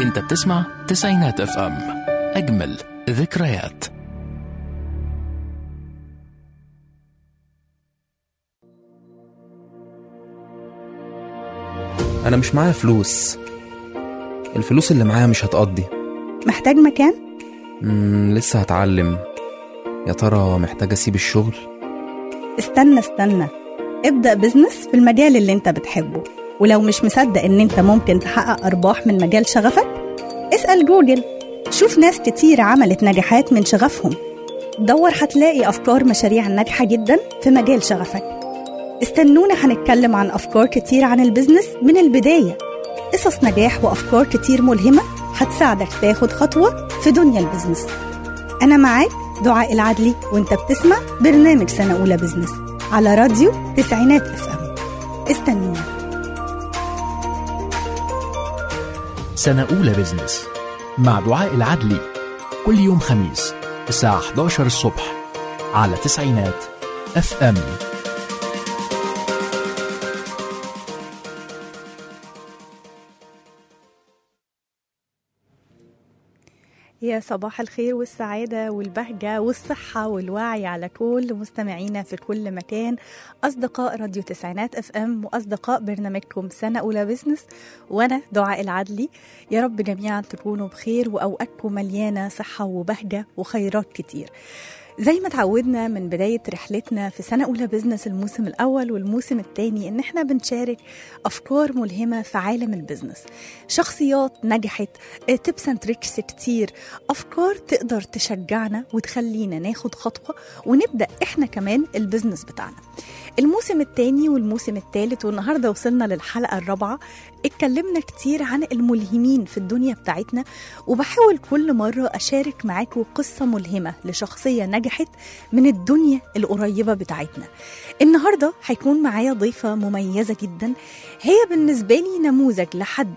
انت بتسمع تسعينات اف ام اجمل ذكريات انا مش معايا فلوس الفلوس اللي معايا مش هتقضي محتاج مكان؟ مم لسه هتعلم يا ترى محتاج اسيب الشغل استنى استنى ابدأ بزنس في المجال اللي انت بتحبه ولو مش مصدق ان انت ممكن تحقق ارباح من مجال شغفك اسأل جوجل شوف ناس كتير عملت نجاحات من شغفهم دور هتلاقي افكار مشاريع ناجحة جدا في مجال شغفك استنونا هنتكلم عن افكار كتير عن البزنس من البداية قصص نجاح وافكار كتير ملهمة هتساعدك تاخد خطوة في دنيا البزنس أنا معاك دعاء العدلي وانت بتسمع برنامج سنة أولى بزنس على راديو تسعينات اف ام استنونا سنة أولى بزنس مع دعاء العدلي كل يوم خميس الساعة 11 الصبح على تسعينات اف ام يا صباح الخير والسعادة والبهجة والصحة والوعي على كل مستمعينا في كل مكان أصدقاء راديو تسعينات اف ام وأصدقاء برنامجكم سنة أولى بزنس وأنا دعاء العدلي يا رب جميعا تكونوا بخير وأوقاتكم مليانة صحة وبهجة وخيرات كتير زي ما تعودنا من بداية رحلتنا في سنة أولى بزنس الموسم الأول والموسم الثاني إن إحنا بنشارك أفكار ملهمة في عالم البزنس شخصيات نجحت تيبس اند تريكس كتير أفكار تقدر تشجعنا وتخلينا ناخد خطوة ونبدأ إحنا كمان البزنس بتاعنا الموسم الثاني والموسم الثالث والنهارده وصلنا للحلقه الرابعه اتكلمنا كتير عن الملهمين في الدنيا بتاعتنا وبحاول كل مره اشارك معاكم قصه ملهمه لشخصيه نجحت من الدنيا القريبه بتاعتنا النهارده هيكون معايا ضيفه مميزه جدا هي بالنسبه لي نموذج لحد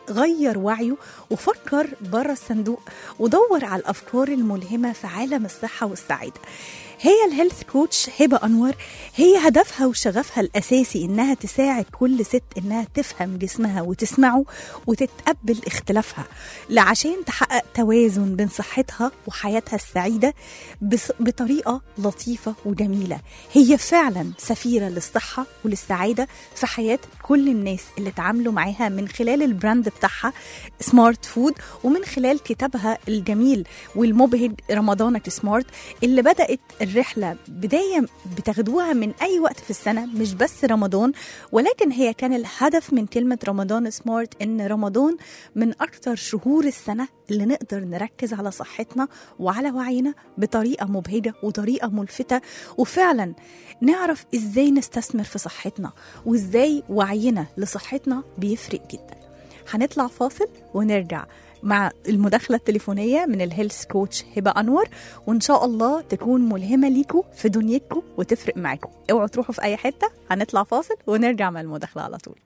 غير وعيه وفكر بره الصندوق ودور على الافكار الملهمه في عالم الصحه والسعاده هي الهيلث كوتش هبه انور هي هدفها وشغفها الاساسي انها تساعد كل ست انها تفهم جسمها وتسمعه وتتقبل اختلافها لعشان تحقق توازن بين صحتها وحياتها السعيده بص- بطريقه لطيفه وجميله هي فعلا سفيره للصحه وللسعاده في حياه كل الناس اللي اتعاملوا معاها من خلال البراند بتاعها سمارت فود ومن خلال كتابها الجميل والمبهج رمضانك سمارت اللي بدأت الرحلة بداية بتاخدوها من أي وقت في السنة مش بس رمضان ولكن هي كان الهدف من كلمة رمضان سمارت إن رمضان من أكتر شهور السنة اللي نقدر نركز على صحتنا وعلى وعينا بطريقة مبهجة وطريقة ملفتة وفعلا نعرف إزاي نستثمر في صحتنا وإزاي وعينا لصحتنا بيفرق جدا هنطلع فاصل ونرجع مع المداخلة التليفونية من الهيلث كوتش هبة أنور وإن شاء الله تكون ملهمة ليكم في دنيتكم وتفرق معاكم اوعوا تروحوا في أي حتة هنطلع فاصل ونرجع مع المداخلة على طول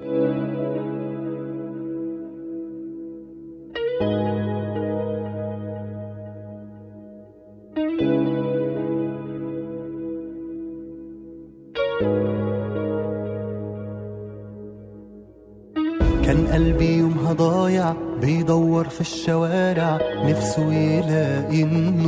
كان قلبي يومها ضايع بيدور في الشوارع نفسه يلاقي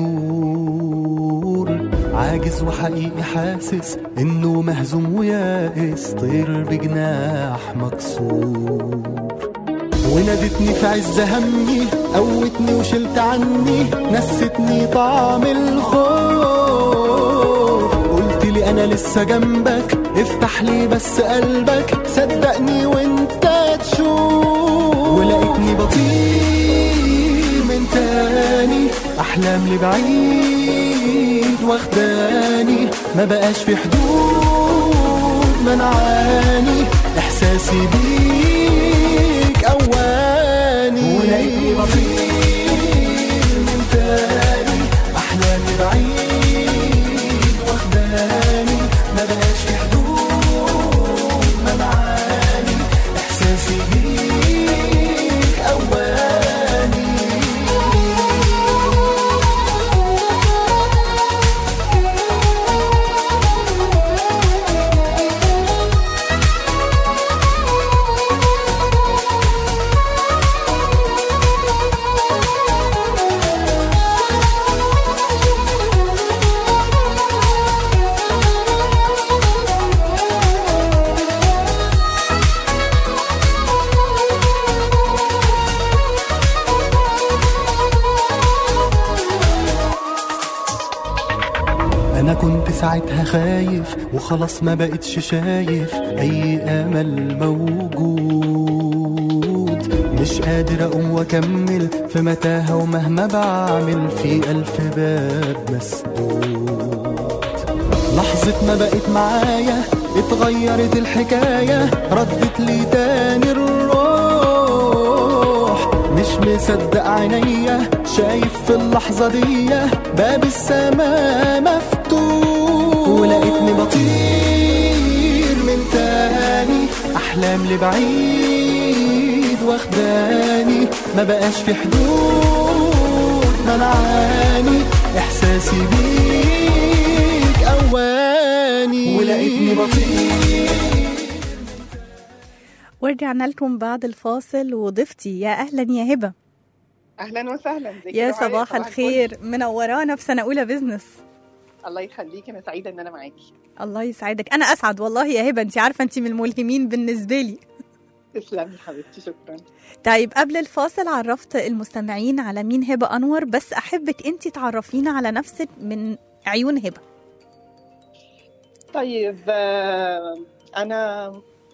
النور عاجز وحقيقي حاسس انه مهزوم ويائس طير بجناح مكسور ونادتني في عز همي قوتني وشلت عني نستني طعم الخوف قلت لي انا لسه جنبك افتح لي بس قلبك صدقني وانت تشوف ولقيتني بطير من تاني احلام لبعيد واخداني ما بقاش في حدود منعاني احساسي بيك اواني ولقيتني بطير من تاني احلامي بعيد واخداني ما بقاش في حدود منعاني احساسي بيك اواني ساعتها خايف وخلاص ما بقتش شايف اي امل موجود مش قادر اقوم واكمل في متاهه ومهما بعمل في الف باب مسدود لحظة ما بقت معايا اتغيرت الحكاية ردت لي تاني الروح مش مصدق عينيا شايف في اللحظة دي باب السماء مفتوح ولقيتني بطير من تاني أحلام لبعيد واخداني ما بقاش في حدود منعاني إحساسي بيك أواني ولقيتني بطير ورجعنا لكم بعد الفاصل وضيفتي يا اهلا يا هبه اهلا وسهلا ازيك يا دعاء؟ صباح الفل. الخير منورانا في سنه اولى بزنس الله يخليك انا سعيده ان انا معاكي الله يسعدك انا اسعد والله يا هبه انت عارفه انت من الملهمين بالنسبه لي تسلمي حبيبتي شكرا طيب قبل الفاصل عرفت المستمعين على مين هبه انور بس احبك انت تعرفينا على نفسك من عيون هبه طيب آه، انا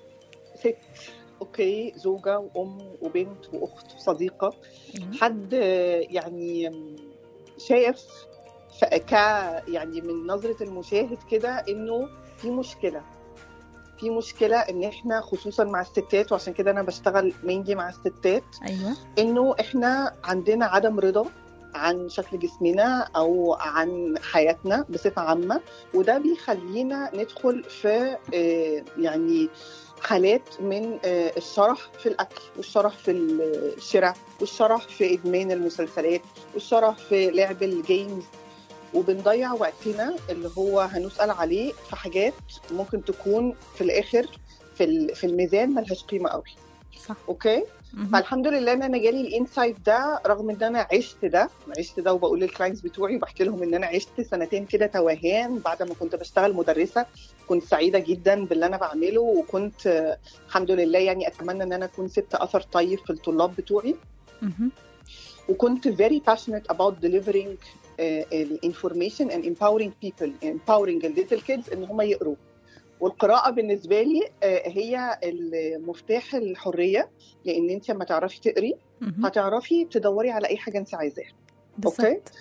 ست اوكي زوجه وام وبنت واخت وصديقه حد آه، يعني شايف ف- ك يعني من نظره المشاهد كده انه في مشكله في مشكله ان احنا خصوصا مع الستات وعشان كده انا بشتغل مينلي مع الستات ايوه انه احنا عندنا عدم رضا عن شكل جسمنا او عن حياتنا بصفه عامه وده بيخلينا ندخل في آه، يعني حالات من آه، الشرح في الاكل والشرح في الشراء والشرح في ادمان المسلسلات والشرح في لعب الجيمز وبنضيع وقتنا اللي هو هنسال عليه في حاجات ممكن تكون في الاخر في ال- في الميزان ملهاش قيمه قوي صح اوكي مهم. فالحمد لله ان انا جالي الانسايت ده رغم ان انا عشت ده عشت ده وبقول للكلاينتس بتوعي وبحكي لهم ان انا عشت سنتين كده توهان بعد ما كنت بشتغل مدرسه كنت سعيده جدا باللي انا بعمله وكنت آه، الحمد لله يعني اتمنى ان انا اكون سبت اثر طيب في الطلاب بتوعي مهم. وكنت very passionate about delivering uh, information and empowering people empowering the little kids ان هم يقروا والقراءة بالنسبة لي آه، هي المفتاح الحرية لأن أنت لما تعرفي تقري مهم. هتعرفي تدوري على أي حاجة أنت عايزاها بالظبط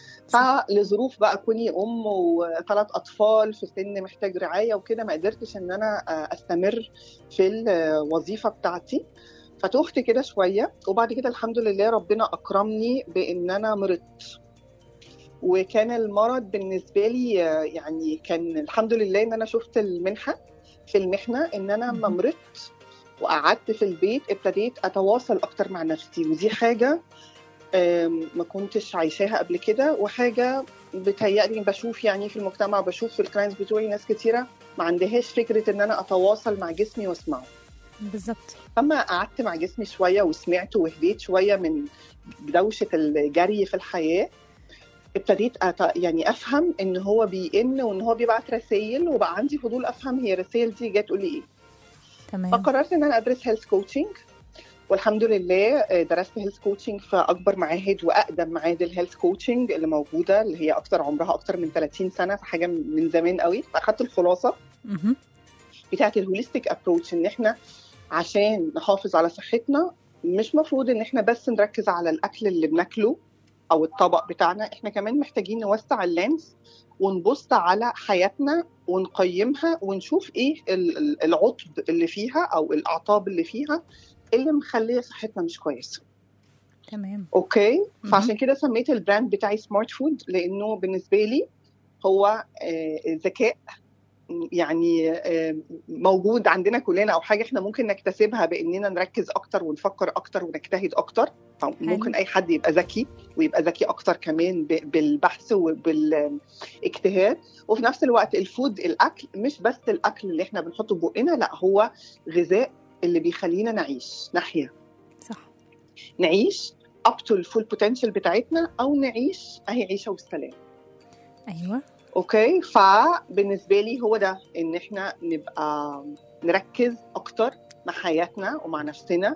فلظروف بقى كوني أم وثلاث أطفال في سن محتاج رعاية وكده ما قدرتش إن أنا آه، أستمر في الوظيفة بتاعتي فتوهت كده شوية وبعد كده الحمد لله ربنا أكرمني بإن أنا مرضت وكان المرض بالنسبة لي آه، يعني كان الحمد لله إن أنا شفت المنحة في المحنة إن أنا لما مهم. مرضت وقعدت في البيت ابتديت أتواصل أكتر مع نفسي ودي حاجة آم، ما كنتش عايشاها قبل كده وحاجة بتهيألي بشوف يعني في المجتمع بشوف في الكلاينتس بتوعي ناس كتيرة ما عندهاش فكرة إن أنا أتواصل مع جسمي وأسمعه بالظبط فما قعدت مع جسمي شويه وسمعت وهديت شويه من دوشه الجري في الحياه ابتديت أت... يعني افهم ان هو بيئن وان هو بيبعت رسائل وبقى عندي فضول افهم هي الرسائل دي جايه تقول لي ايه تمام فقررت ان انا ادرس هيلث كوتشنج والحمد لله آه، درست هيلث كوتشنج في اكبر معاهد واقدم معاهد الهيلث كوتشنج اللي موجوده اللي هي اكتر عمرها اكتر من 30 سنه فحاجه من زمان قوي فاخدت الخلاصه مهم. بتاعت الهوليستيك ابروتش ان احنا عشان نحافظ على صحتنا مش مفروض ان احنا بس نركز على الاكل اللي بناكله او الطبق بتاعنا احنا كمان محتاجين نوسع اللينس ونبص على حياتنا ونقيمها ونشوف ايه ال- ال- العطب اللي فيها او الاعطاب اللي فيها اللي مخليه صحتنا مش كويسه تمام اوكي مهم. فعشان كده سميت البراند بتاعي سمارت فود لانه بالنسبه لي هو آه، ذكاء يعني آه، موجود عندنا كلنا او حاجه احنا ممكن نكتسبها باننا نركز اكتر ونفكر اكتر ونجتهد اكتر أو ممكن اي حد يبقى ذكي ويبقى ذكي اكتر كمان ب- بالبحث وبالاجتهاد وفي نفس الوقت الفود الاكل مش بس الاكل اللي احنا بنحطه في بقنا لا هو غذاء اللي بيخلينا نعيش نحيا صح نعيش اب تو الفول بوتنشال بتاعتنا او نعيش اهي عيشه والسلام ايوه اوكي فبالنسبه لي هو ده ان احنا نبقى نركز اكتر مع حياتنا ومع نفسنا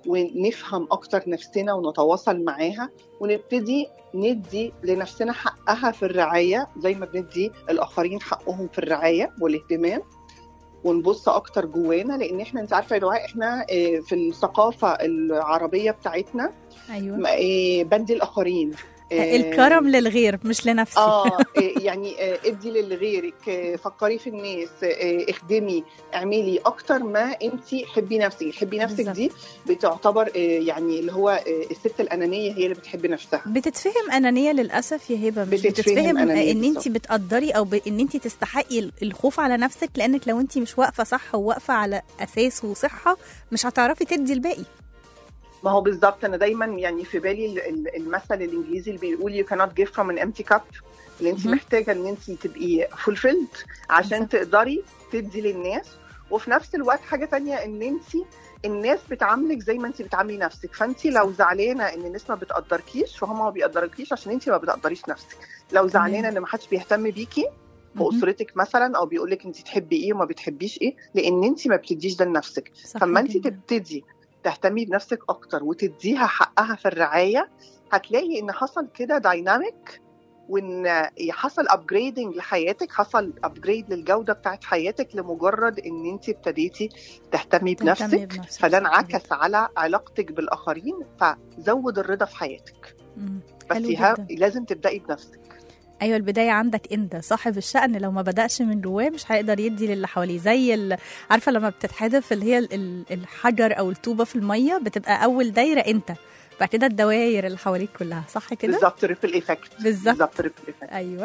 ونفهم اكتر نفسنا ونتواصل معاها ونبتدي ندي لنفسنا حقها في الرعايه زي ما بندي الاخرين حقهم في الرعايه والاهتمام ونبص اكتر جوانا لان احنا انت عارفه يا دعاء احنا آه، في الثقافه العربيه بتاعتنا ايوه آه، بدي الاخرين آه، الكرم للغير مش لنفسي اه آه، يعني آه، ادي لغيرك آه، فكري في الناس آه، اخدمي اعملي اكتر ما انت حبي نفسك حبي نفسك بالظبط. دي بتعتبر آه، يعني اللي هو آه، الست الانانيه هي اللي بتحب نفسها بتتفهم انانيه للاسف يا هبه مش بتتفهم بتتفهم أنانية ان انت بالظبط. بتقدري او ب... ان انت تستحقي ال- الخوف على نفسك لانك لو انت مش واقفه صح وواقفه على اساس وصحه مش هتعرفي تدي الباقي ما هو بالظبط انا دايما يعني في بالي ال- ال- المثل الانجليزي اللي بيقول you cannot give from an empty cup اللي انت مهم. محتاجه ان انت تبقي fulfilled عشان بالظبط. تقدري تدي للناس وفي نفس الوقت حاجه تانية ان انت الناس بتعاملك زي ما انت بتعاملي نفسك فانت لو زعلانه ان الناس ما بتقدركيش فهم ما بيقدركيش عشان انت ما بتقدريش نفسك لو زعلانه ان ما حدش بيهتم بيكي في مهم. اسرتك مثلا او بيقول لك انت تحبي ايه وما بتحبيش ايه لان انت ما بتديش ده لنفسك صح فلما انت جداً. تبتدي تهتمي بنفسك اكتر وتديها حقها في الرعايه هتلاقي ان حصل كده دايناميك وان حصل ابجريدنج لحياتك حصل ابجريد للجوده بتاعت حياتك لمجرد ان انت ابتديتي تهتمي تهتمي بنفسك بنفسك، فده صح انعكس على علاقتك بالاخرين فزود الرضا في حياتك مم. بس حلو ها جداً. لازم تبداي بنفسك ايوه البدايه عندك انت صاحب الشأن لو ما بدأش من جواه مش هيقدر يدي للي حواليه زي ال- عارفه لما بتتحدف اللي هي ال- ال- الحجر او الطوبه في الميه بتبقى اول دايره انت بعد كده الدواير اللي حواليك كلها صح كده بالظبط ريبل ايفكت بالظبط بالظبط ريبل ايفكت ايوه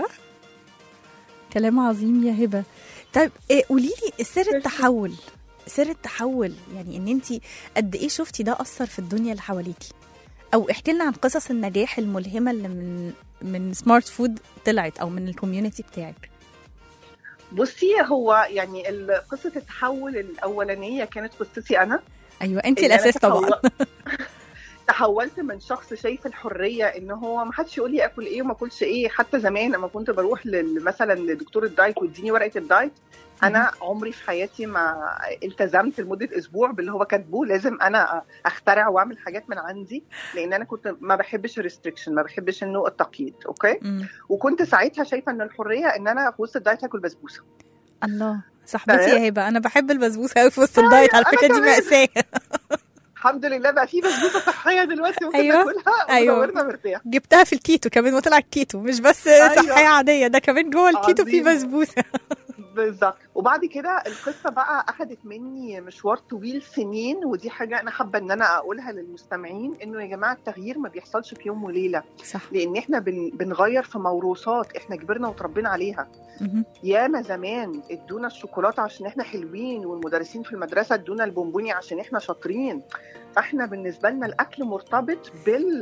كلام عظيم يا هبه طيب إيه قولي لي سر التحول سر التحول يعني ان انت قد ايه شفتي ده اثر في الدنيا اللي حواليكي او احكي لنا عن قصص النجاح الملهمه اللي من من سمارت فود طلعت او من الكوميونتي بتاعك بصي هو يعني ال- قصه التحول الاولانيه كانت قصتي انا ايوه انت إن أنا الاساس طبعا تحول- تحولت من شخص شايف الحريه ان هو ما حدش يقول لي اكل ايه وما اكلش ايه حتى زمان لما كنت بروح لل- مثلا لدكتور الدايت ويديني ورقه الدايت انا عمري في حياتي ما التزمت لمده اسبوع باللي هو كاتبه لازم انا اخترع واعمل حاجات من عندي لان انا كنت ما بحبش الريستريكشن ما بحبش انه التقييد اوكي مم. وكنت ساعتها شايفه ان الحريه ان انا في وسط الدايت اكل بسبوسه الله صاحبتي تمام. يا هبه انا بحب البسبوسه قوي في وسط الدايت على أنا فكره دي كمان. ماساه الحمد لله بقى في بسبوسه صحيه دلوقتي ممكن أيوة. ناكلها أيوة. ودورنا مرتاح جبتها في الكيتو كمان وطلع الكيتو مش بس أيوة. صحيه عاديه ده كمان جوه الكيتو في عظيم. بسبوسه بالظبط وبعد كده القصه بقى اخذت مني مشوار طويل سنين ودي حاجه انا حابه ان انا اقولها للمستمعين انه يا جماعه التغيير ما بيحصلش في يوم وليله صح لان احنا بن بنغير في موروثات احنا كبرنا وتربينا عليها مهم. ياما زمان ادونا الشوكولاته عشان احنا حلوين والمدرسين في المدرسه ادونا البونبوني عشان احنا شاطرين فاحنا بالنسبه لنا الاكل مرتبط بال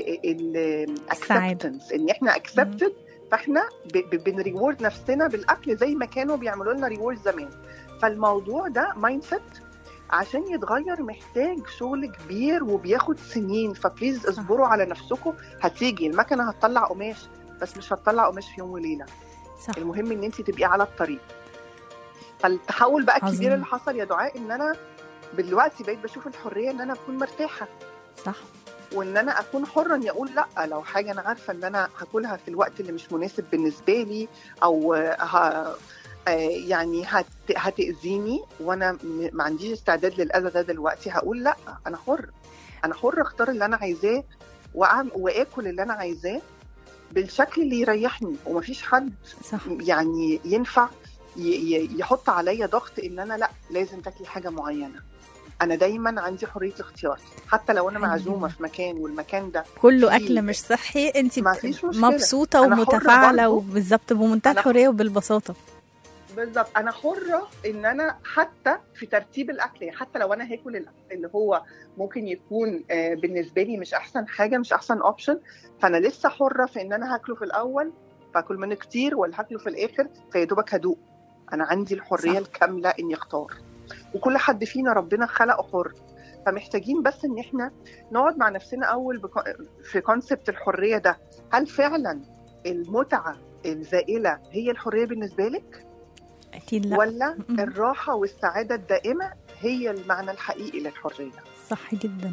السعادة. acceptance ان احنا اكسبتد فاحنا ب- ب- بنريورد نفسنا بالاكل زي ما كانوا بيعملوا لنا ريورد زمان فالموضوع ده مايند سيت عشان يتغير محتاج شغل كبير وبياخد سنين فبليز اصبروا على نفسكم هتيجي المكنه هتطلع قماش بس مش هتطلع قماش في يوم وليله صح المهم ان انت تبقي على الطريق فالتحول بقى عظيم. الكبير اللي حصل يا دعاء ان انا دلوقتي بقيت بشوف الحريه ان انا اكون مرتاحه صح وان انا اكون حره اني اقول لا لو حاجه انا عارفه ان انا هاكلها في الوقت اللي مش مناسب بالنسبه لي او ه... آه، يعني هت... هتاذيني وانا م- ما عنديش استعداد للاذى ده دلوقتي هقول لا انا حر انا حر اختار اللي انا عايزاه وأعم... واكل اللي انا عايزاه بالشكل اللي يريحني ومفيش حد صح يعني ينفع ي- ي- يحط عليا ضغط ان انا لا لازم تاكلي حاجه معينه انا دايما عندي حريه الاختيار حتى لو انا حلو معزومه جدا. في مكان والمكان ده كله في- اكل مش صحي انت ما فيش مشكلة. مبسوطه أنا حرة ومتفاعله برضه. وبالظبط بمنتهى أنا- الحريه وبالبساطه بالظبط انا حره ان انا حتى في ترتيب الاكل يعني حتى لو انا هاكل الاكل اللي هو ممكن يكون آه، بالنسبه لي مش احسن حاجه مش احسن اوبشن فانا لسه حره في ان انا هاكله في الاول فاكل منه كتير ولا هاكله في الاخر فيا دوبك هدوق انا عندي الحريه صح. صح. الكامله اني اختار وكل حد فينا ربنا خلقه حر فمحتاجين بس ان احنا نقعد مع نفسنا اول بكو... في كونسبت الحريه ده هل فعلا المتعه الزائله هي الحريه بالنسبه لك اكيد لا ولا م-م. الراحه والسعاده الدائمه هي المعنى الحقيقي للحريه صح جدا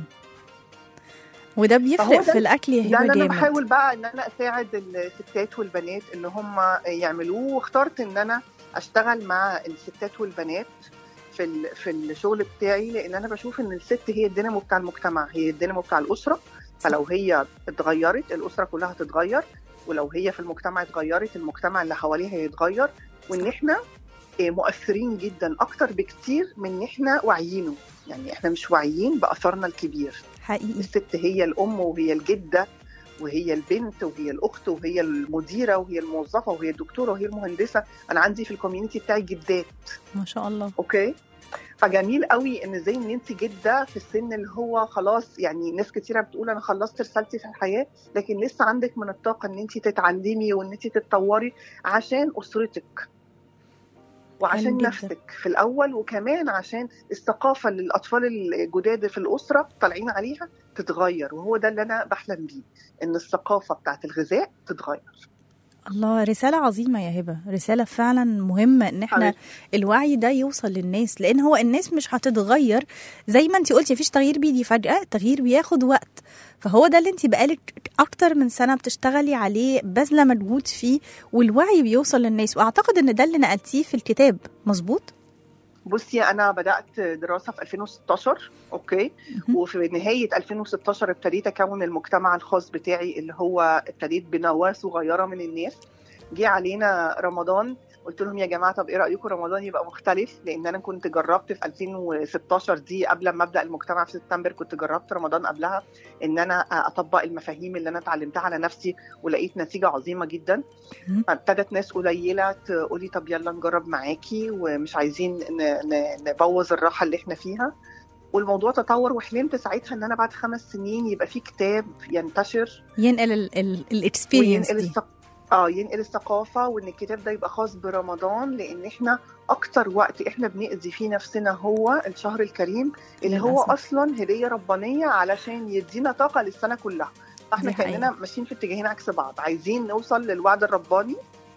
وده فهو بيفرق ده- في الاكل يا ده هبه اللي انا جامد بحاول بقى ان انا اساعد الستات والبنات اللي هم يعملوه واخترت ان انا اشتغل مع الستات والبنات في ال- في الشغل بتاعي لان انا بشوف ان الست هي الدينامو بتاع المجتمع هي الدينامو بتاع الاسره فلو هي اتغيرت الاسره كلها هتتغير ولو هي في المجتمع اتغيرت المجتمع اللي حواليها هيتغير وان احنا آه، مؤثرين جدا اكتر بكتير من ان احنا واعيينه يعني احنا مش واعيين باثرنا الكبير حقيقي الست هي الام وهي الجده وهي البنت وهي الاخت وهي المديره وهي الموظفه وهي الدكتوره وهي المهندسه انا عندي في الكوميونتي بتاعي جدات ما شاء الله اوكي فجميل قوي ان زي ان انت جده في السن اللي هو خلاص يعني ناس كتيره بتقول انا خلصت رسالتي في الحياه لكن لسه عندك من الطاقه ان انت تتعلمي وان انت تتطوري عشان اسرتك وعشان حلو جداً. نفسك في الاول وكمان عشان الثقافه اللي الاطفال الجداد في الاسره طالعين عليها تتغير وهو ده اللي انا بحلم بيه ان الثقافه بتاعت الغذاء تتغير الله رسالة عظيمة يا هبة رسالة فعلا مهمة ان احنا حبيبتي. الوعي ده يوصل للناس لان هو الناس مش هتتغير زي ما انت قلتي مفيش تغيير بيجي فجأة التغيير بياخد وقت فهو ده اللي انت بقالك اكتر من سنة بتشتغلي عليه باذلة مجهود فيه والوعي بيوصل للناس واعتقد ان ده اللي نقلتيه في الكتاب مظبوط بصي انا بدات دراسه في 2016 اوكي مهم. وفي نهايه 2016 ابتديت اكون المجتمع الخاص بتاعي اللي هو ابتديت بنواه صغيره من الناس جه علينا رمضان قلت لهم يا جماعه طب ايه رايكم رمضان يبقى مختلف لان انا كنت جربت في 2016 دي قبل ما ابدا المجتمع في سبتمبر كنت جربت رمضان قبلها ان انا اطبق المفاهيم اللي انا اتعلمتها على نفسي ولقيت نتيجه عظيمه جدا مم. ابتدت ناس قليله تقولي طب يلا نجرب معاكي ومش عايزين ن- ن- نبوظ الراحه اللي احنا فيها والموضوع تطور وحلمت ساعتها ان انا بعد خمس سنين يبقى في كتاب ينتشر ينقل الاكسبيرينس وينقل دي الثق... اه ينقل الثقافه وان الكتاب ده يبقى خاص برمضان لان احنا اكتر وقت احنا بنأذي فيه نفسنا هو الشهر الكريم اللي هو للأسف. اصلا هديه ربانيه علشان يدينا طاقه للسنه كلها فاحنا دي حقيقة. كاننا ماشيين في اتجاهين عكس بعض عايزين نوصل للوعد الرباني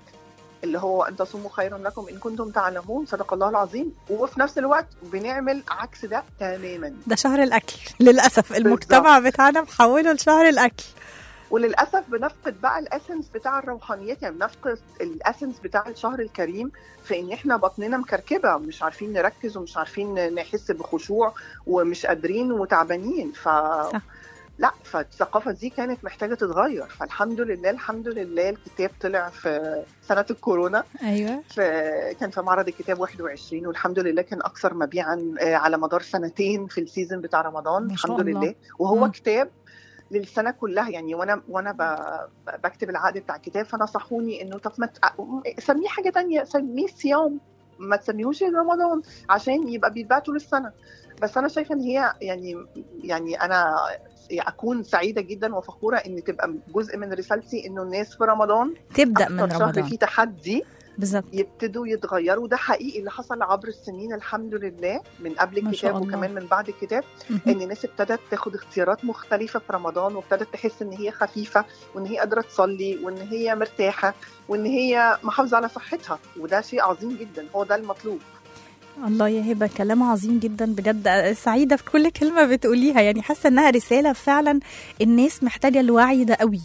اللي هو ان تصوموا خيرا لكم ان كنتم تعلمون صدق الله العظيم وفي نفس الوقت بنعمل عكس ده تماما ده شهر الاكل للاسف المجتمع بتاعنا محوله لشهر الاكل وللاسف بنفقد بقى الاسنس بتاع الروحانيات يعني بنفقد الاسنس بتاع الشهر الكريم في ان احنا بطننا مكركبه مش عارفين نركز ومش عارفين نحس بخشوع ومش قادرين وتعبانين ف صح. لا فالثقافه دي كانت محتاجه تتغير فالحمد لله الحمد لله الكتاب طلع في سنه الكورونا ايوه في كان في معرض الكتاب 21 والحمد لله كان اكثر مبيعا آه، على مدار سنتين في السيزون بتاع رمضان ما شاء الحمد الله. لله وهو مم. كتاب للسنه كلها يعني وانا وانا ب- بكتب العقد بتاع الكتاب فنصحوني انه طب ما ت- سميه حاجه تانية سميه صيام ما تسميهوش رمضان عشان يبقى بيتباع طول السنه بس انا شايفه ان هي يعني يعني انا اكون سعيده جدا وفخوره ان تبقى جزء من رسالتي انه الناس في رمضان تبدا من أكتر شهر رمضان فيه تحدي بالظبط يبتدوا يتغيروا ده حقيقي اللي حصل عبر السنين الحمد لله من قبل ما شاء الكتاب الله. وكمان من بعد الكتاب مهم. ان الناس ابتدت تاخد اختيارات مختلفه في رمضان وابتدت تحس ان هي خفيفه وان هي قادره تصلي وان هي مرتاحه وان هي محافظه على صحتها وده شيء عظيم جدا هو ده المطلوب الله يا هبه كلام عظيم جدا بجد سعيده في كل كلمه بتقوليها يعني حاسه انها رساله فعلا الناس محتاجه الوعي ده قوي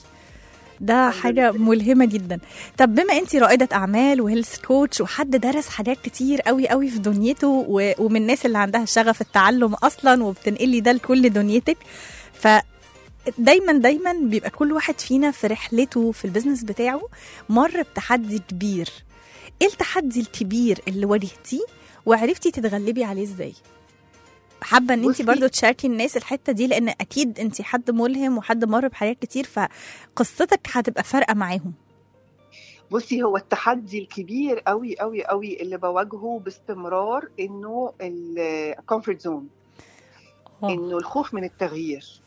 ده الحمد حاجة لله. ملهمة جدا طب بما انت رائدة أعمال وهيلث كوتش وحد درس حاجات كتير قوي قوي في دنيته و- ومن الناس اللي عندها شغف التعلم أصلا وبتنقلي ده لكل دنيتك ف دايما دايما بيبقى كل واحد فينا في رحلته في البيزنس بتاعه مر بتحدي كبير ايه التحدي الكبير اللي واجهتيه وعرفتي تتغلبي عليه ازاي حابه ان انت بصي- برضو تشاركي الناس الحته دي لان اكيد انت حد ملهم وحد مر بحاجات كتير فقصتك هتبقى فارقه معاهم بصي هو التحدي الكبير قوي قوي قوي اللي بواجهه باستمرار انه الكومفورت زون انه الخوف من التغيير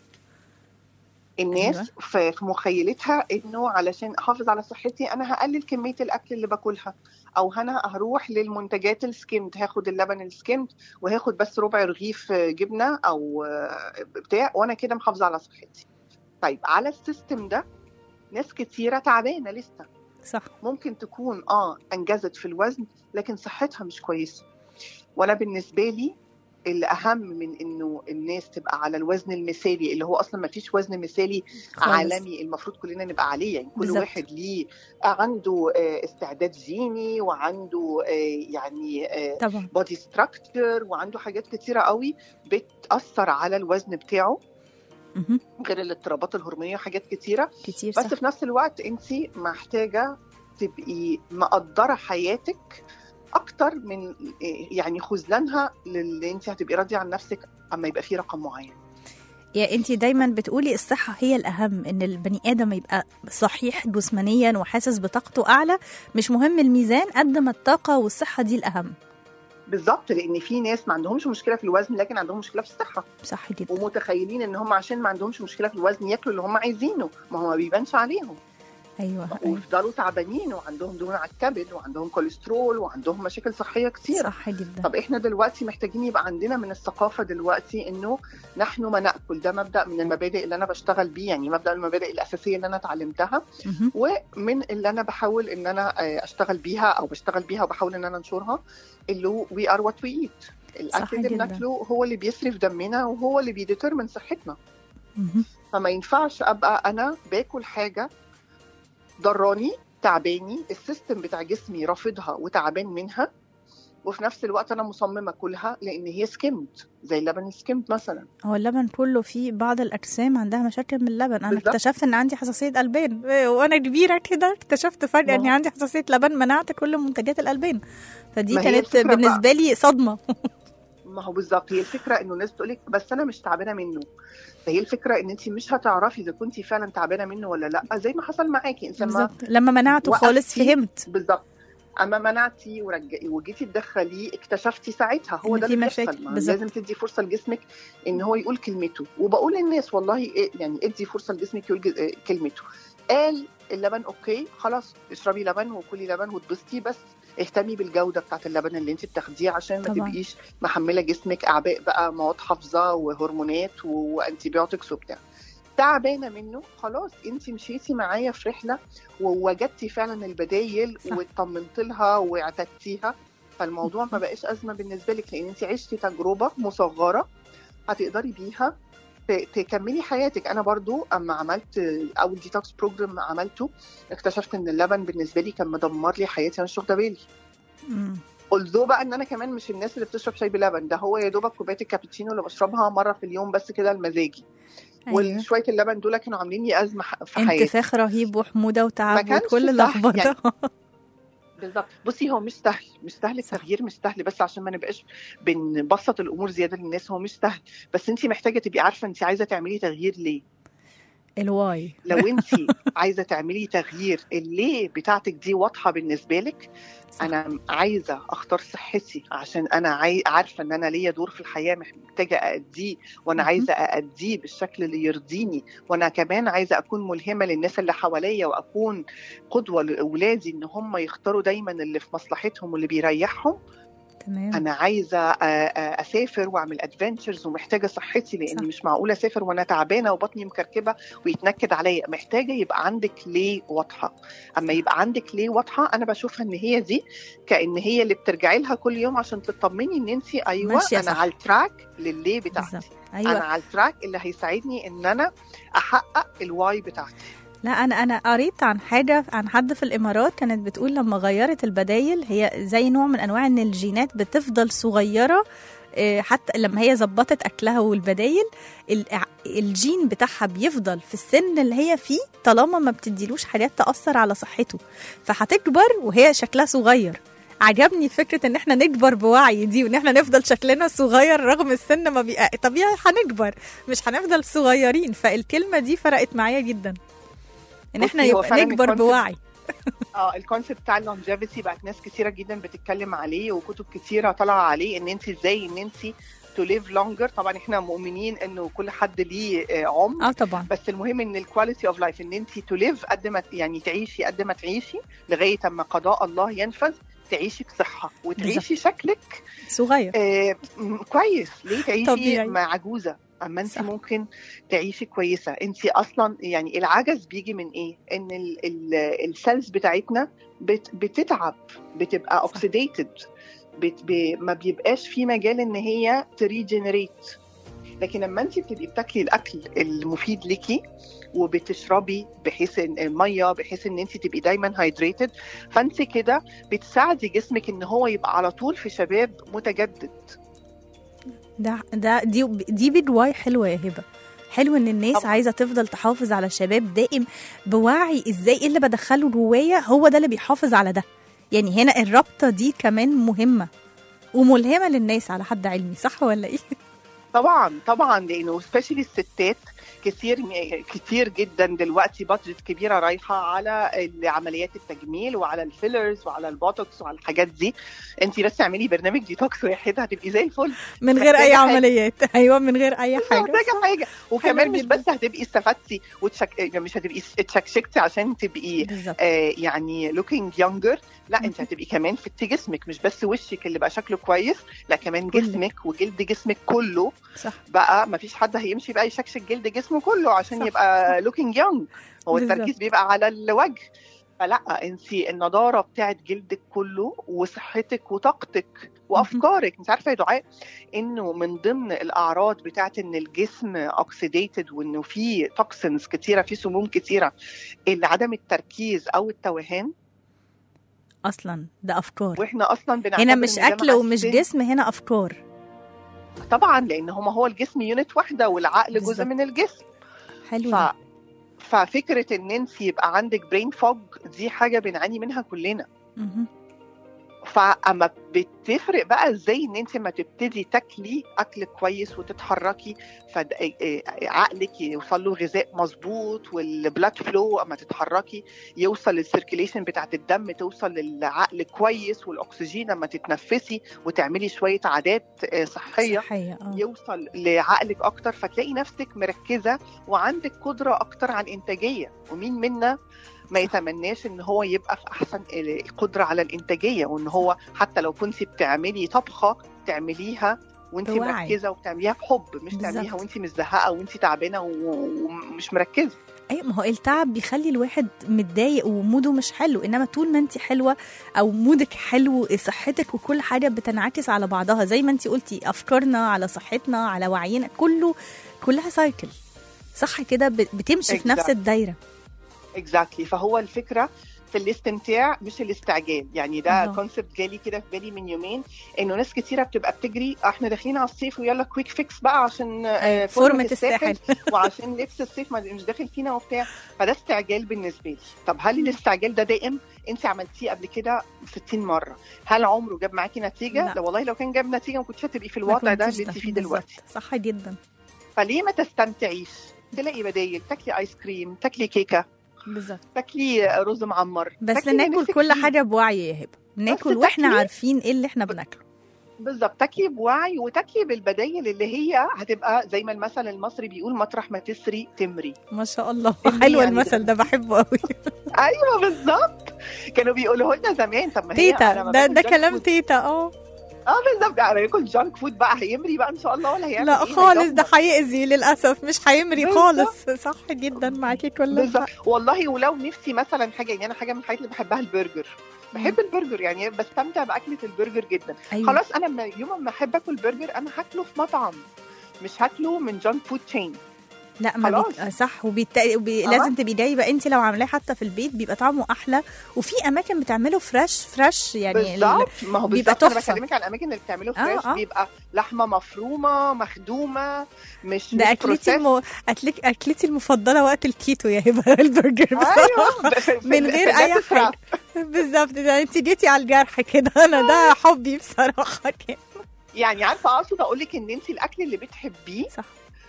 الناس أيوة. في في مخيلتها انه علشان احافظ على صحتي انا هقلل كميه الاكل اللي باكلها او انا هروح للمنتجات السكيمد هاخد اللبن السكيمد وهاخد بس ربع رغيف جبنه او بتاع وانا كده محافظه على صحتي طيب على السيستم ده ناس كتيره تعبانه لسه صح ممكن تكون اه انجزت في الوزن لكن صحتها مش كويسه وانا بالنسبه لي اللي اهم من انه الناس تبقى على الوزن المثالي اللي هو اصلا ما فيش وزن مثالي خالص. عالمي المفروض كلنا نبقى عليه يعني كل بالظبط. واحد ليه عنده آه، استعداد جيني وعنده آه، يعني طبعا بودي ستراكشر وعنده حاجات كتيره قوي بتاثر على الوزن بتاعه مهم. غير الاضطرابات الهرمونيه وحاجات كتيره كتير بس صح في نفس الوقت انت محتاجه تبقي مقدره حياتك اكتر من يعني خذلانها للي انت هتبقي راضيه عن نفسك اما يبقى في رقم معين يا انت دايما بتقولي الصحه هي الاهم ان البني ادم يبقى صحيح جسمانيا وحاسس بطاقته اعلى مش مهم الميزان قد ما الطاقه والصحه دي الاهم بالظبط لان في ناس ما عندهمش مشكله في الوزن لكن عندهم مشكله في الصحه صح جدا ومتخيلين ان هم عشان ما عندهمش مشكله في الوزن ياكلوا اللي هم عايزينه ما هو ما بيبانش عليهم ايوه أيوة. ويفضلوا تعبانين وعندهم دهون على الكبد وعندهم كوليسترول وعندهم مشاكل صحيه كتير صح جدا طب احنا دلوقتي محتاجين يبقى عندنا من الثقافه دلوقتي انه نحن ما ناكل ده مبدا من المبادئ اللي انا بشتغل بيه يعني مبدا من المبادئ الاساسيه اللي انا اتعلمتها مهم. ومن اللي انا بحاول ان انا آه، اشتغل بيها او بشتغل بيها وبحاول ان انا انشرها اللي هو وي ار وات وي ايت الاكل اللي جداً. بناكله هو اللي بيصرف دمنا وهو اللي بيديترمن صحتنا مهم. فما ينفعش ابقى انا باكل حاجه ضراني تعباني السيستم بتاع جسمي رافضها وتعبان منها وفي نفس الوقت انا مصممه اكلها لان هي سكمت زي اللبن السكمت مثلا هو اللبن كله فيه بعض الاجسام عندها مشاكل من اللبن انا بالظبط. اكتشفت ان عندي حساسيه البان إيه، وانا كبيره كده اكتشفت فجاه ما اني هو- عندي حساسيه لبن منعت كل منتجات الالبان فدي ما هي كانت الفكرة بالنسبه لي صدمه ما هو بالظبط هي الفكره انه الناس بتقول لك بس انا مش تعبانه منه فهي الفكره ان انت مش هتعرفي اذا كنتي فعلا تعبانه منه ولا لا زي ما حصل معاكي انت ما بالظبط لما منعته خالص وقفتي. فهمت بالظبط اما منعتي ورجعي وجيتي تدخليه اكتشفتي ساعتها هو إن ده في اللي مشاكل. بيحصل ما بالظبط. لازم تدي فرصه لجسمك ان هو يقول كلمته وبقول للناس والله إيه يعني ادي فرصه لجسمك يقول ج- إيه كلمته قال اللبن اوكي خلاص اشربي لبن وكلي لبن واتبسطي بس اهتمي بالجوده بتاعت اللبن اللي انت بتاخديه عشان ما طبعاً. تبقيش محمله جسمك اعباء بقى مواد حافظه وهرمونات وانتيبيوتكس وبتاع تعبانه منه خلاص انت مشيتي معايا في رحله ووجدتي فعلا البدايل صح. واطمنت لها واعتدتيها فالموضوع ما بقاش ازمه بالنسبه لك لان انت عشتي تجربه مصغره هتقدري بيها ت- تكملي حياتك انا برضو اما عملت اول ديتوكس بروجرام عملته اكتشفت ان اللبن بالنسبه لي كان مدمر لي حياتي انا مش واخده بالي مم. قلزو بقى ان انا كمان مش الناس اللي بتشرب شاي بلبن ده هو يا دوبك كوبايه الكابتشينو اللي بشربها مره في اليوم بس كده لمزاجي أيوة. وشويه اللبن دول كانوا عاملين لي ازمه ح- في حياتي انتفاخ رهيب وحموده ما وتعب كانش وكل سهل لخبطه بالظبط بصي هو مش سهل مش سهل صح. التغيير مش سهل بس عشان ما نبقاش بنبسط الامور زياده للناس هو مش سهل بس انت محتاجه تبقي عارفه انت عايزه تعملي تغيير ليه الواي لو انت عايزه تعملي تغيير الليه بتاعتك دي واضحه بالنسبه لك صح. انا عايزه اختار صحتي عشان انا عاي... عارفه ان انا ليا دور في الحياه محتاجه ااديه وانا مهم. عايزه ااديه بالشكل اللي يرضيني وانا كمان عايزه اكون ملهمه للناس اللي حواليا واكون قدوه لاولادي ان هم يختاروا دايما اللي في مصلحتهم واللي بيريحهم تمام انا عايزه آه، آه، اسافر واعمل ادفنتشرز ومحتاجه صحتي لان صح. مش معقول اسافر وانا تعبانه وبطني مكركبه ويتنكد عليا محتاجه يبقى عندك ليه واضحه اما يبقى عندك ليه واضحه انا بشوفها ان هي دي كان هي اللي بترجعي لها كل يوم عشان تطمني ان انت ايوه ماشية انا صح. على التراك لليه بتاعتي بالظبط انا ايوه على التراك اللي هيساعدني ان انا احقق الواي بتاعتي لا انا انا قريت عن حاجه عن حد في الامارات كانت بتقول لما غيرت البدايل هي زي نوع من انواع ان الجينات بتفضل صغيره إيه، حتى لما هي ظبطت اكلها والبدايل الع- الجين بتاعها بيفضل في السن اللي هي فيه طالما ما بتديلوش حاجات تاثر على صحته فهتكبر وهي شكلها صغير عجبني فكره ان احنا نكبر بوعي دي وان احنا نفضل شكلنا صغير رغم السن ما بيبقى طبيعي هنكبر مش هنفضل صغيرين فالكلمه دي فرقت معايا جدا ان احنا بصي، هو يبقى فعلاً نكبر الكونسبت- بوعي اه الكونسيبت بتاع اللونجيفيتي بقت ناس كتيره جدا بتتكلم عليه وكتب كتيره طالعه عليه ان انت ازاي ان انت تو ليف لونجر طبعا احنا مؤمنين انه كل حد ليه آه، عمر اه طبعا بس المهم ان الكواليتي اوف لايف ان انت تو ليف قد ما يعني تعيشي قد ما تعيشي لغايه اما قضاء الله ينفذ تعيشي بصحه وتعيشي شكلك صغير آه م- كويس ليه تعيشي طبيعي. مع عجوزه اما انت صح. ممكن تعيشي كويسه انت اصلا يعني العجز بيجي من ايه ان ال- ال- السيلز بتاعتنا بت بتتعب بتبقى اوكسيديتد بت ب... ما بيبقاش في مجال ان هي تريجنريت لكن لما انت بتبقي بتاكلي الاكل المفيد ليكي وبتشربي بحيث ان الميه بحيث ان انت تبقي دايما هايدريتد فانت كده بتساعدي جسمك ان هو يبقى على طول في شباب متجدد ده ده دي دي بدواي حلوه يا هبه حلو ان الناس طبعاً. عايزه تفضل تحافظ على الشباب دائم بوعي ازاي ايه اللي بدخله جوايا هو ده اللي بيحافظ على ده يعني هنا الرابطه دي كمان مهمه وملهمه للناس على حد علمي صح ولا ايه طبعا طبعا لانه سبيشالي الستات كتير كتير جدا دلوقتي بادجت كبيره رايحه على عمليات التجميل وعلى الفيلرز وعلى البوتوكس وعلى الحاجات دي انت بس اعملي برنامج ديتوكس واحد هتبقي زي الفل من غير اي محتاجة حاجة. عمليات ايوه من غير اي مش حاجه محتاجه حاجه وكمان مش جداً. بس هتبقي استفدتي وتشك... مش هتبقي اتشكشكتي عشان تبقي بالظبط آه يعني looking younger لا انت هتبقي كمان فتي جسمك مش بس وشك اللي بقى شكله كويس لا كمان كلك. جسمك وجلد جسمك كله صح بقى ما فيش حد هيمشي بقى يشكشك جلد جسمه كله عشان صح. يبقى looking young هو بالظبط. التركيز بيبقى على الوجه فلا انت النضاره بتاعت جلدك كله وصحتك وطاقتك وافكارك انت عارفه يا دعاء انه من ضمن الاعراض بتاعت ان الجسم اوكسيديتد وانه في توكسنز كتيره في سموم كتيره اللي عدم التركيز او التوهان اصلا ده افكار واحنا اصلا بنعتبر هنا إن مش ده اكل ومش محسن. جسم هنا افكار طبعا لان هما هو الجسم يونت واحده والعقل بالظبط. جزء من الجسم حلو ف... ده. ففكره ان انت يبقى عندك برين فوج دي حاجه بنعاني منها كلنا مهم. فاما بتفرق بقى ازاي ان انت ما تبتدي تاكلي اكل كويس وتتحركي فعقلك يوصل له غذاء مظبوط والبلاد فلو اما تتحركي يوصل للسيركيليشن بتاعت الدم توصل للعقل كويس والاكسجين لما تتنفسي وتعملي شويه عادات آه، صحيه صحيه اه يوصل لعقلك اكتر فتلاقي نفسك مركزه وعندك قدره اكتر على الانتاجيه ومين منا ما يتمناش ان هو يبقى في احسن القدره على الانتاجيه وان هو حتى لو كنت بتعملي طبخه تعمليها وانت بوعي. مركزه وبتعمليها بحب مش بالظبط. تعمليها وانت مزهقه وانت تعبانه و- ومش مركزه اي ما هو التعب بيخلي الواحد متضايق وموده مش حلو انما طول ما انت حلوه او مودك حلو صحتك وكل حاجه بتنعكس على بعضها زي ما انت قلتي افكارنا على صحتنا على وعينا كله كلها سايكل صح كده ب- بتمشي في نفس Exactly. الدايره اكزاكتلي فهو الفكره في الاستمتاع مش الاستعجال يعني ده الله. كونسبت جالي كده في بالي من يومين انه ناس كتيره بتبقى بتجري احنا داخلين على الصيف ويلا كويك فيكس بقى عشان آه، فورمه الساحل وعشان لبس الصيف ما- مش داخل فينا وبتاع فده استعجال بالنسبه لي طب هل الاستعجال ده دائم انت عملتيه قبل كده 60 مره هل عمره جاب معاكي نتيجه لا. لا والله لو كان جاب نتيجه ما كنتش هتبقي في ما الوضع ده كنتش اللي انت فيه بالظبط. دلوقتي صح جدا فليه ما تستمتعيش تلاقي بدايل تاكلي ايس كريم تاكلي كيكه بالظبط تاكلي رز معمر بس تاكلي اللي ناكل نفسك كل فيه. حاجه بوعي يا هبه ناكل تاكلي- واحنا عارفين ايه اللي احنا بناكله بالظبط تاكلي بوعي وتاكلي بالبدايل اللي هي هتبقى زي ما المثل المصري بيقول مطرح ما تسري تمري ما شاء الله اللي حلو يعني المثل ده بحبه قوي ايوه بالظبط كانوا بيقولوا لنا زمان طب ما هي أنا تيتا لما ده باكل ده junk كلام food- تيتا اه اه بالظبط انا باكل جانك فود بقى هيمري بقى ان شاء الله ولا هيعمل لا إيه؟ خالص هيدمر. ده هيأذي للاسف مش هيمري بالظبط. خالص صح جدا معاكي كل بالظبط والله ولو نفسي مثلا حاجه يعني انا حاجه من الحاجات اللي بحبها البرجر بحب البرجر يعني بستمتع باكله البرجر جدا أيوة. خلاص انا لما- يوم ما احب اكل برجر انا هاكله في مطعم مش هاكله من جانك فود تشين لا ما خلاص. بيت... آه صح وبيت... وبي... آه. لازم تبقي جايبه انت لو عاملاه حتى في البيت بيبقى طعمه احلى وفي اماكن بتعمله فريش فريش يعني ال- بالظبط ما هو بيبقى بالظبط انا تحفة. بكلمك عن الاماكن اللي بتعمله آه، فريش آه. بيبقى لحمه مفرومه مخدومه مش ده مش اكلتي processed. الم... أكلك... اكلتي المفضله وقت الكيتو يا هبه البرجر بصراحه ايوه في- في- من في غير اي الناس حاجه بالظبط ده انت جيتي على الجرح كده انا ده حبي بصراحه كده يعني عارفه اقصد اقول لك ان انت الاكل اللي بتحبيه صح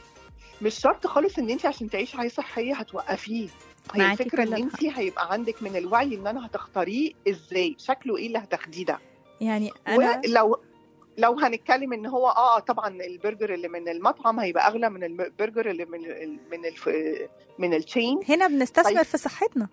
مش شرط خالص ان انت عشان تعيشي حياه صحيه هتوقفيه هي معاكي الفكره ان كل انت هيبقى عندك من الوعي ان انا هتختاريه ازاي شكله ايه اللي هتاخديه ده يعني انا ولو لو هنتكلم ان هو اه طبعا البرجر اللي من المطعم هيبقى اغلى من البرجر اللي من ال من ال من التشين هنا بنستثمر طيب. في صحتنا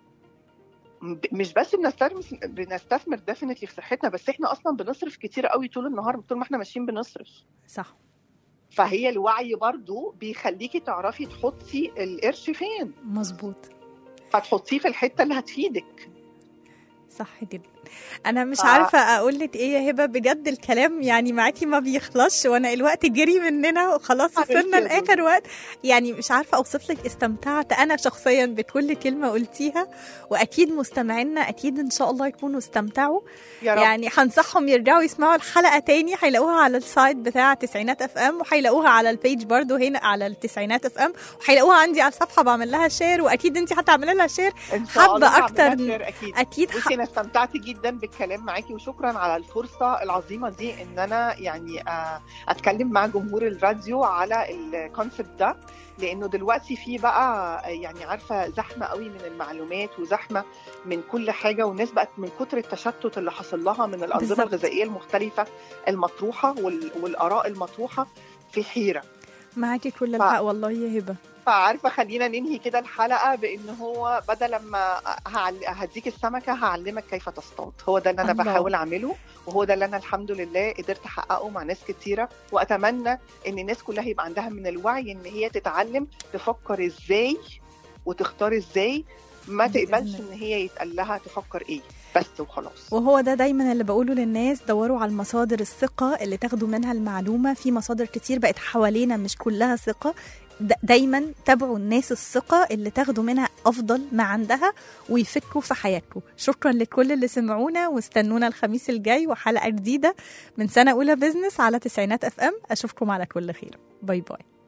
ب- مش بس بنستثمر بنستثمر ديفنتلي في صحتنا بس احنا اصلا بنصرف كتير قوي طول النهار طول ما احنا ماشيين بنصرف صح فهي الوعي برضو بيخليكي تعرفي تحطي القرش فين مظبوط فتحطيه في الحته اللي هتفيدك صح جدا انا مش ف- عارفه اقول لك ايه يا هبه بجد الكلام يعني معاكي ما بيخلصش وانا الوقت جري مننا وخلاص حبيبتي وصلنا يا لاخر وقت يعني مش عارفه اوصف لك استمتعت انا شخصيا بكل كلمه قلتيها واكيد مستمعينا اكيد ان شاء الله يكونوا استمتعوا يا رب يعني هنصحهم يرجعوا يسمعوا الحلقه تاني هيلاقوها على السايت بتاع تسعينات اف ام وهيلاقوها على البيج برضو هنا على التسعينات اف ام وهيلاقوها عندي على الصفحه بعمل لها شير واكيد انت هتعملي لها شير ان شاء حابة الله هعمل أكتر لها من- شير اكيد اكيد ح- بصي انا استمتعت جدا بالكلام معاكي وشكرا على الفرصه العظيمه دي ان انا يعني آه، اتكلم مع جمهور الراديو على الكونسبت ده لانه دلوقتي في بقى آه، يعني عارفه زحمه قوي من المعلومات وزحمه من كل حاجه والناس بقت من كتر التشتت اللي حصل لها من الانظمه بالظبط. الغذائيه المختلفه المطروحه وال- والاراء المطروحه في حيره معاكي كل ف- الحق والله يا هبه فعارفه خلينا ننهي كده الحلقه بان هو بدل ما هعل- هديك السمكه هعلمك كيف تصطاد هو ده اللي انا الله. بحاول اعمله وهو ده اللي انا الحمد لله قدرت احققه مع ناس كتيره واتمنى ان الناس كلها يبقى عندها من الوعي ان هي تتعلم تفكر ازاي وتختار ازاي ما بإذن تقبلش الله. ان هي يتقال لها تفكر ايه بس وخلاص وهو ده دايما اللي بقوله للناس دوروا على المصادر الثقة اللي تاخدوا منها المعلومة في مصادر كتير بقت حوالينا مش كلها ثقة د- دايما تابعوا الناس الثقة اللي تاخدوا منها أفضل ما عندها ويفكوا في حياتكم شكرا لكل اللي سمعونا واستنونا الخميس الجاي وحلقة جديدة من سنة أولى بزنس على تسعينات أف أم أشوفكم على كل خير باي باي